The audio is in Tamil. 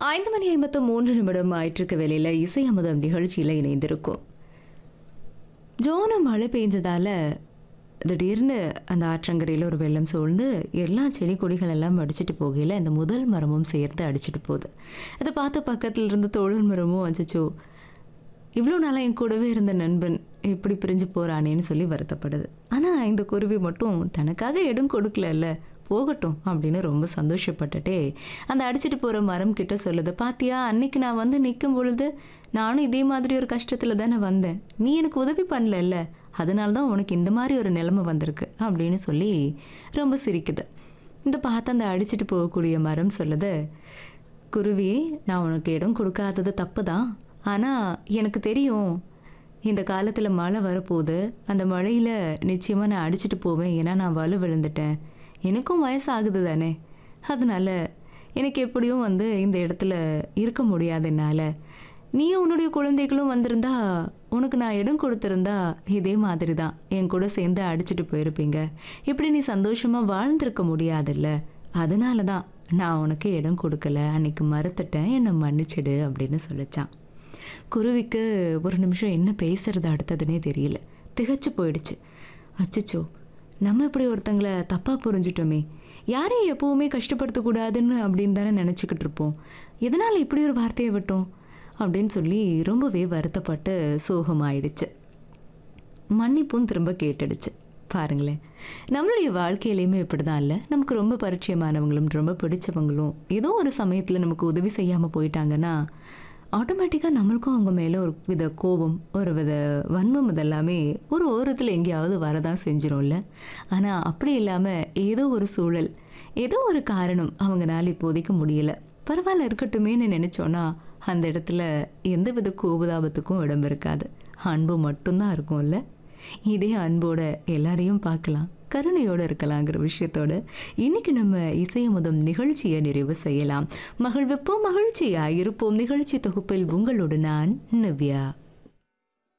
ஐந்து மணி ஐம்பத்து மூன்று நிமிடம் ஆயிட்டிருக்க வேலையில் இசை அமுதம் நிகழ்ச்சியில் இணைந்திருக்கும் ஜோன மழை பெஞ்சதால திடீர்னு அந்த ஆற்றங்கரையில் ஒரு வெள்ளம் சூழ்ந்து எல்லா செடி கொடிகள் எல்லாம் அடிச்சிட்டு போகையில் இந்த முதல் மரமும் சேர்த்து அடிச்சிட்டு போகுது அதை பார்த்து பக்கத்தில் இருந்த தொழில் மரமும் அச்சச்சோ இவ்வளோ நாளாக என் கூடவே இருந்த நண்பன் இப்படி பிரிஞ்சு போகிறானேன்னு சொல்லி வருத்தப்படுது ஆனால் இந்த குருவி மட்டும் தனக்காக இடம் கொடுக்கலல்ல போகட்டும் அப்படின்னு ரொம்ப சந்தோஷப்பட்டுட்டே அந்த அடிச்சிட்டு போகிற மரம் கிட்ட சொல்லுது பாத்தியா அன்னைக்கு நான் வந்து நிற்கும் பொழுது நானும் இதே மாதிரி ஒரு கஷ்டத்தில் தானே வந்தேன் நீ எனக்கு உதவி பண்ணலல்ல அதனால தான் உனக்கு இந்த மாதிரி ஒரு நிலைமை வந்திருக்கு அப்படின்னு சொல்லி ரொம்ப சிரிக்குது இந்த பார்த்து அந்த அடிச்சிட்டு போகக்கூடிய மரம் சொல்லுது குருவி நான் உனக்கு இடம் கொடுக்காதது தப்பு தான் ஆனால் எனக்கு தெரியும் இந்த காலத்தில் மழை வரப்போகுது அந்த மழையில் நிச்சயமாக நான் அடிச்சிட்டு போவேன் ஏன்னா நான் வலு விழுந்துட்டேன் எனக்கும் வயசாகுது தானே அதனால எனக்கு எப்படியும் வந்து இந்த இடத்துல இருக்க முடியாது என்னால் நீயும் உன்னுடைய குழந்தைகளும் வந்திருந்தா உனக்கு நான் இடம் கொடுத்துருந்தா இதே மாதிரி தான் என் கூட சேர்ந்து அடிச்சிட்டு போயிருப்பீங்க இப்படி நீ சந்தோஷமாக வாழ்ந்திருக்க முடியாதுல்ல அதனால தான் நான் உனக்கு இடம் கொடுக்கல அன்னைக்கு மறுத்துட்டேன் என்னை மன்னிச்சிடு அப்படின்னு சொல்லிச்சான் குருவிக்கு ஒரு நிமிஷம் என்ன பேசுறது அடுத்ததுனே தெரியல திகச்சு போயிடுச்சு அச்சச்சோ நம்ம இப்படி ஒருத்தங்களை தப்பாக புரிஞ்சிட்டோமே யாரையும் எப்போவுமே கஷ்டப்படுத்தக்கூடாதுன்னு அப்படின்னு தானே நினச்சிக்கிட்டு இருப்போம் எதனால் இப்படி ஒரு வார்த்தையை விட்டோம் அப்படின்னு சொல்லி ரொம்பவே வருத்தப்பட்டு சோகமாயிடுச்சு மன்னிப்பும் திரும்ப கேட்டுடுச்சு பாருங்களேன் நம்மளுடைய வாழ்க்கையிலையுமே இப்படி தான் இல்லை நமக்கு ரொம்ப பரிச்சயமானவங்களும் ரொம்ப பிடிச்சவங்களும் ஏதோ ஒரு சமயத்தில் நமக்கு உதவி செய்யாமல் போயிட்டாங்கன்னா ஆட்டோமேட்டிக்காக நம்மளுக்கும் அவங்க மேலே ஒரு வித கோபம் ஒரு வித வன்மம் இதெல்லாமே ஒரு ஓரத்தில் எங்கேயாவது வரதான் செஞ்சிடும்ல ஆனால் அப்படி இல்லாமல் ஏதோ ஒரு சூழல் ஏதோ ஒரு காரணம் அவங்கனால இப்போதைக்கு முடியல பரவாயில்ல இருக்கட்டுமேன்னு நினச்சோன்னா அந்த இடத்துல எந்த வித கோபதாபத்துக்கும் இடம் இருக்காது அன்பு மட்டும்தான் இருக்கும்ல இதே அன்போட எல்லாரையும் பார்க்கலாம் கருணையோடு இருக்கலாங்கிற விஷயத்தோட இன்னைக்கு நம்ம இசையமுதம் நிகழ்ச்சியை நிறைவு செய்யலாம் மகிழ்விப்போம் மகிழ்ச்சியா இருப்போம் நிகழ்ச்சி தொகுப்பில் உங்களோடு நான் நவ்யா